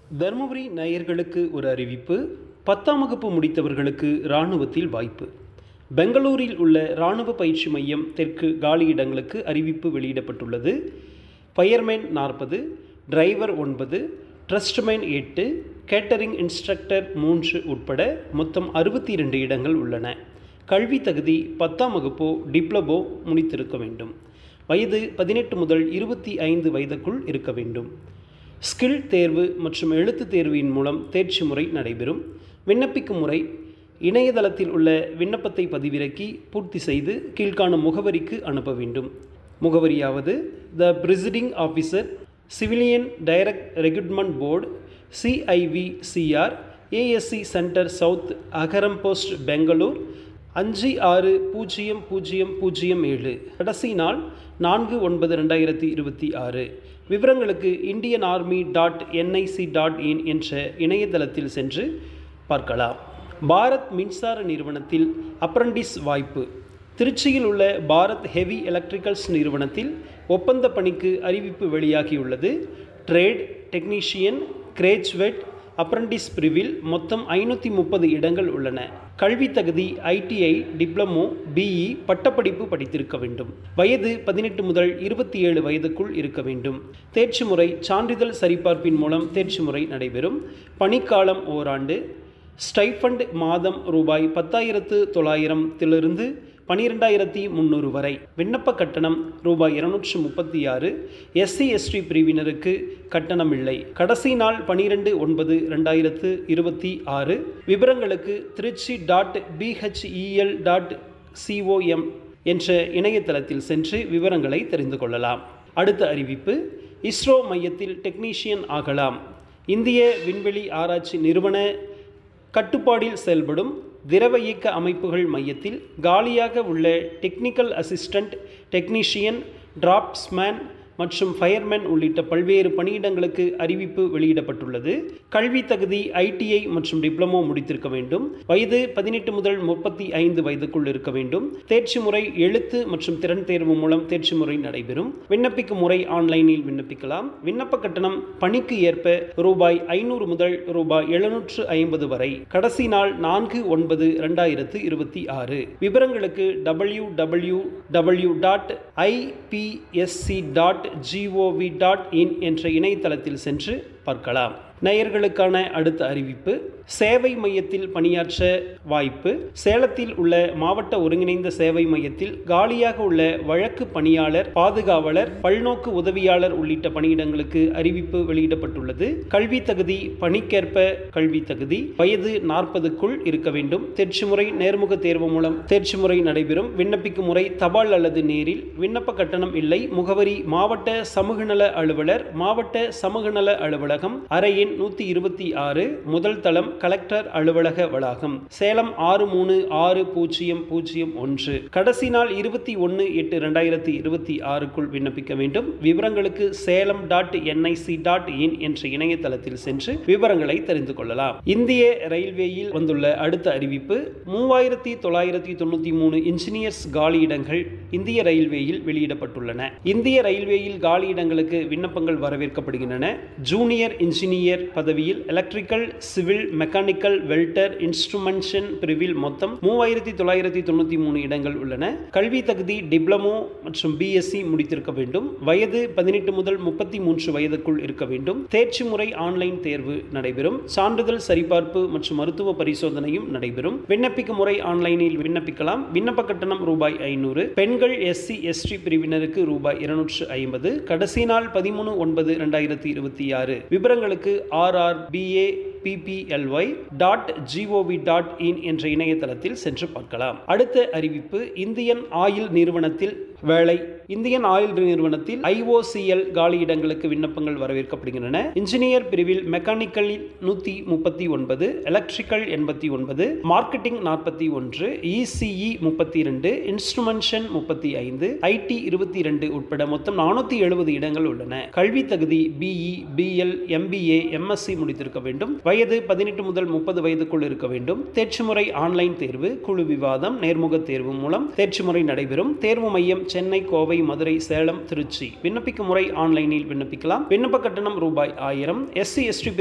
தருமபுரி நேயர்களுக்கு ஒரு அறிவிப்பு பத்தாம் வகுப்பு முடித்தவர்களுக்கு இராணுவத்தில் வாய்ப்பு பெங்களூரில் உள்ள இராணுவ பயிற்சி மையம் தெற்கு காலியிடங்களுக்கு அறிவிப்பு வெளியிடப்பட்டுள்ளது ஃபயர்மேன் நாற்பது டிரைவர் ஒன்பது ட்ரஸ்ட்மேன் எட்டு கேட்டரிங் இன்ஸ்ட்ரக்டர் மூன்று உட்பட மொத்தம் அறுபத்தி இரண்டு இடங்கள் உள்ளன கல்வி தகுதி பத்தாம் வகுப்போ டிப்ளமோ முடித்திருக்க வேண்டும் வயது பதினெட்டு முதல் இருபத்தி ஐந்து வயதுக்குள் இருக்க வேண்டும் ஸ்கில் தேர்வு மற்றும் எழுத்துத் தேர்வின் மூலம் தேர்ச்சி முறை நடைபெறும் விண்ணப்பிக்கும் முறை இணையதளத்தில் உள்ள விண்ணப்பத்தை பதிவிறக்கி பூர்த்தி செய்து கீழ்காணும் முகவரிக்கு அனுப்ப வேண்டும் முகவரியாவது the presiding officer civilian direct recruitment board CIVCR ASC centre south Agaram post Bangalore அஞ்சு ஆறு பூஜ்ஜியம் பூஜ்ஜியம் பூஜ்ஜியம் ஏழு கடைசி நாள் நான்கு ஒன்பது ரெண்டாயிரத்தி இருபத்தி ஆறு விவரங்களுக்கு Indian army dot NIC dot in என்ற இணையதளத்தில் சென்று பார்க்கலாம் பாரத் மின்சார நிறுவனத்தில் அப்ரண்டிஸ் வாய்ப்பு திருச்சியில் உள்ள பாரத் ஹெவி எலக்ட்ரிக்கல்ஸ் நிறுவனத்தில் ஒப்பந்த பணிக்கு அறிவிப்பு வெளியாகியுள்ளது ட்ரேட் டெக்னீஷியன் கிரேஜ்வெட் அப்ரண்டிஸ் பிரிவில் மொத்தம் ஐநூற்றி முப்பது இடங்கள் உள்ளன கல்வி தகுதி ஐடிஐ டிப்ளமோ பிஇ பட்டப்படிப்பு படித்திருக்க வேண்டும் வயது பதினெட்டு முதல் இருபத்தி ஏழு வயதுக்குள் இருக்க வேண்டும் தேர்ச்சி முறை சான்றிதழ் சரிபார்ப்பின் மூலம் தேர்ச்சி முறை நடைபெறும் பணிக்காலம் ஓராண்டு ஸ்டைஃபண்ட் மாதம் ரூபாய் பத்தாயிரத்து தொள்ளாயிரத்திலிருந்து பனிரெண்டாயிரத்தி முந்நூறு வரை விண்ணப்ப கட்டணம் ரூபாய் இருநூற்று முப்பத்தி ஆறு எஸ்சி எஸ்டி பிரிவினருக்கு கட்டணம் இல்லை கடைசி நாள் பனிரெண்டு ஒன்பது ரெண்டாயிரத்து இருபத்தி ஆறு விவரங்களுக்கு Trichy dot BHEL dot COM என்ற இணையதளத்தில் சென்று விவரங்களை தெரிந்து கொள்ளலாம் அடுத்த அறிவிப்பு இஸ்ரோ மையத்தில் டெக்னீஷியன் ஆகலாம் இந்திய விண்வெளி ஆராய்ச்சி நிறுவன கட்டுப்பாடில் செயல்படும் திரவ இயக்க அமைப்புகள் மையத்தில் காலியாக உள்ள டெக்னிக்கல் அசிஸ்டண்ட் டெக்னீஷியன் டிராப்ஸ்மேன் மற்றும் ஃபயர்மேன் உள்ளிட்ட பல்வேறு பணியிடங்களுக்கு அறிவிப்பு வெளியிடப்பட்டுள்ளது கல்வி தகுதி ஐடிஐ மற்றும் டிப்ளமோ முடித்திருக்க வேண்டும் வயது பதினெட்டு முதல் முப்பத்தி ஐந்து வயதுக்குள் இருக்க வேண்டும் தேர்ச்சி முறை எழுத்து மற்றும் திறன் தேர்வு மூலம் தேர்ச்சி முறை நடைபெறும் விண்ணப்பிக்கும் முறை ஆன்லைனில் விண்ணப்பிக்கலாம் விண்ணப்ப கட்டணம் பணிக்கு ஏற்ப ரூபாய் ஐநூறு முதல் ரூபாய் எழுநூற்று ஐம்பது வரை கடைசி நாள் நான்கு ஒன்பது ரெண்டாயிரத்து இருபத்தி ஆறு விவரங்களுக்கு W W W dot IPSC dot gov dot in என்ற இணையதளத்தில் சென்று பார்க்கலாம் நேயர்களுக்கான அடுத்த அறிவிப்பு சேவை மையத்தில் பணியாற்ற வாய்ப்பு சேலத்தில் உள்ள மாவட்ட ஒருங்கிணைந்த சேவை மையத்தில் காலியாக உள்ள வழக்கு பணியாளர் பாதுகாவலர் பல்நோக்கு உதவியாளர் உள்ளிட்ட பணியிடங்களுக்கு அறிவிப்பு வெளியிடப்பட்டுள்ளது கல்வி தகுதி பணிக்கேற்ப கல்வி தகுதி வயது நாற்பதுக்குள் இருக்க வேண்டும் தேர்ச்சி முறை நேர்முக தேர்வு மூலம் தேர்ச்சி முறை நடைபெறும் விண்ணப்பிக்கும் முறை தபால் அல்லது நேரில் விண்ணப்ப கட்டணம் இல்லை முகவரி மாவட்ட சமூகநல அலுவலர் மாவட்ட சமூகநல அலுவலகம் அறை எண் நூற்றி இருபத்தி ஆறு முதல் தளம் கலெக்டர் அலுவலக வளாகம் சேலம் ஆறு மூணு ஆறு பூஜ்ஜியம் பூஜ்ஜியம் ஒன்று கடைசி நாள் இருபத்தி ஒன்று எட்டு ரெண்டாயிரத்தி இருபத்தி ஆறுக்குள் விண்ணப்பிக்க வேண்டும் விவரங்களுக்கு Salem dot NIC dot in என்ற இணையதளத்தில் சென்று விவரங்களை தெரிந்து கொள்ளலாம் இந்திய ரயில்வேயில் வந்துள்ள அடுத்த அறிவிப்பு மூவாயிரத்தி தொள்ளாயிரத்தி தொண்ணூற்றி மூணு இன்ஜினியர்ஸ் காலியிடங்கள் இந்திய ரயில்வேயில் வெளியிடப்பட்டுள்ளன இந்திய ரயில்வேயில் காலியிடங்களுக்கு விண்ணப்பங்கள் வரவேற்கப்படுகின்றன ஜூனியர் இன்ஜினியர் பதவியில் electrical civil mechanical welder instrumentation பிரிவில் மொத்தம் மூவாயிரத்தி தொள்ளாயிரத்தி தொண்ணூற்றி மூணு இடங்கள் உள்ளன கல்வி தகுதி டிப்ளமோ மற்றும் பிஎஸ்சி முடித்திருக்க வேண்டும் வயது பதினெட்டு முதல் முப்பத்தி மூன்று வயதுக்குள் இருக்க வேண்டும் தேர்ச்சி முறை ஆன்லைன் தேர்வு நடைபெறும் சான்றிதழ் சரிபார்ப்பு மற்றும் மருத்துவ பரிசோதனையும் நடைபெறும் விண்ணப்பிக்கும் முறை ஆன்லைனில் விண்ணப்பிக்கலாம் விண்ணப்ப கட்டணம் ரூபாய் ஐநூறு பெண்கள் எஸ்சி எஸ்டி பிரிவினருக்கு ரூபாய் இருநூற்று ஐம்பது கடைசி நாள் பதிமூணு ஒன்பது ரெண்டாயிரத்தி இருபத்தி ஆறு விவரங்களுக்கு RR BA PPLY dot gov dot in என்ற இணையதளத்தில் சென்று பார்க்கலாம் அடுத்த அறிவிப்பு இந்தியன் ஆயில் நிறுவனத்தில் வேலை இந்தியன் ஆயில் நிறுவனத்தில் ஐஓசிஎல் காலியிடங்களுக்கு விண்ணப்பங்கள் வரவேற்கப்படுகின்றன இன்ஜினியர் பிரிவில் மெக்கானிக்கலில் நூற்றி முப்பத்தி ஒன்பது எலக்ட்ரிக்கல் எண்பத்தி ஒன்பது மார்க்கெட்டிங் நாற்பத்தி ஒன்று இசிஇ முப்பத்தி ரெண்டு இன்ஸ்ட்ருமென்ஷன் முப்பத்தி ஐந்து ஐடி இருபத்தி ரெண்டு உட்பட மொத்தம் நானூற்றி எழுபது இடங்கள் உள்ளன கல்வி தகுதி பிஇ பிஎல் எம்பிஏ எம்எஸ்சி முடித்திருக்க வேண்டும் வயது பதினெட்டு முதல் முப்பது வயதுக்குள் இருக்க வேண்டும் தேர்ச்சி முறை ஆன்லைன் தேர்வு குழு விவாதம் நேர்முக தேர்வு மூலம் தேர்ச்சி முறை நடைபெறும் தேர்வு மையம் சென்னை கோவை மதுரை சேலம் திருச்சி விண்ணப்பிக்கும் முறை ஆன்லைனில் விண்ணப்பிக்கலாம் விண்ணப்ப கட்டணம் ரூபாய் ஆயிரம் எஸ்சி எஸ்டி